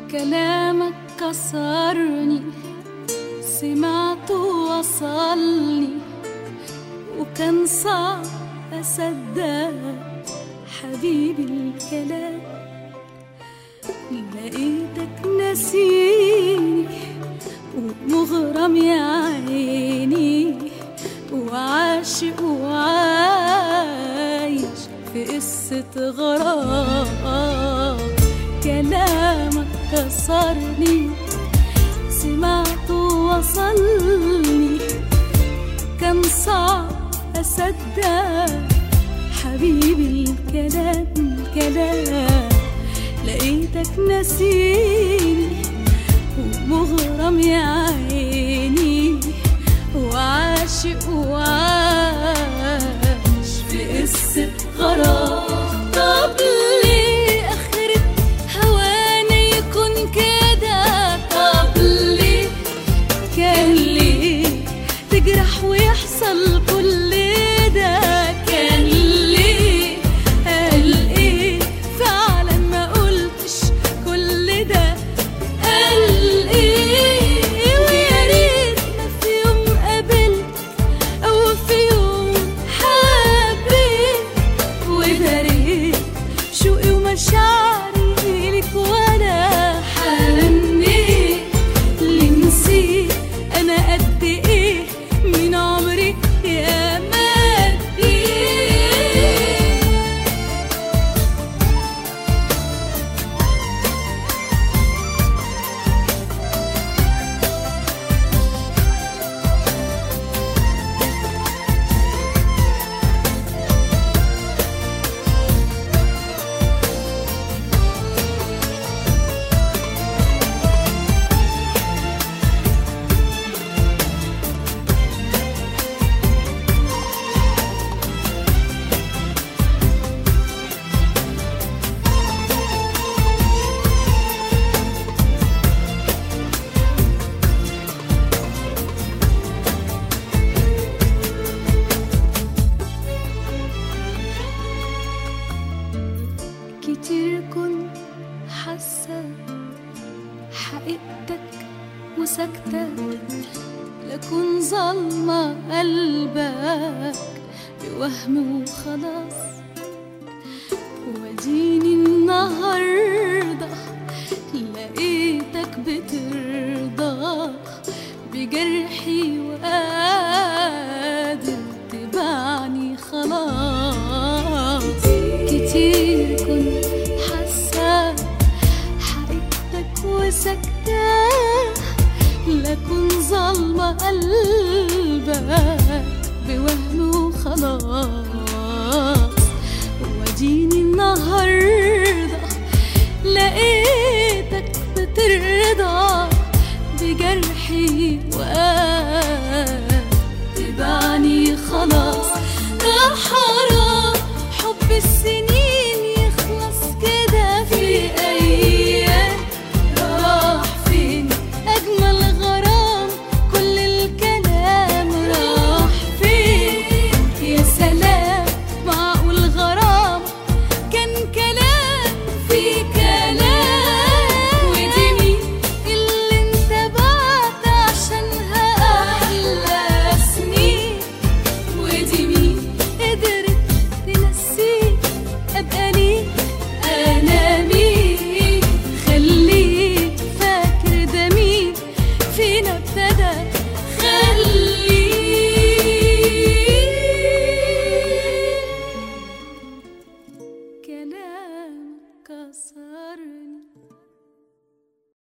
كلامك كسرني سمعته وصلني وكان صعب أصدق حبيبي الكلام لقيتك نسيني ومغرم يا عيني وعاشق وعايش في قصة غرام كلامك كسرني سمعته وصلني كان صعب أصدق حبيبي الكلام الكلام لقيتك نسيني ومغرم يا عيني وعاشق وعاش في قصة غرام طب ليه آخرة هوانا يكون كده طب ليه كان ليه تجرح ويحصل كل ده كان ليه قال ايه فعلا ما قلتش كل ده قال ايه ويا ريت ما في يوم قابلت او في يوم حبيت وداريت شوقي ومشاعري لك وانا حنيت اللي نسيت انا قد ايه من عمري يا مدي كتير كنت حاسة حقيقتك وساكتة لكن ظلمة قلبك بوهم وخلاص وديني النهاردة لقيتك بترضى بجرحي وقادر تبعني خلاص كتير كنت حاسة حقيقتك وساكتة لكن ظلمة قلبك بوهم وخلاص وديني النهاردة لقيتك بترضى بجرحي وتبعني خلاص ده حرام حب السنين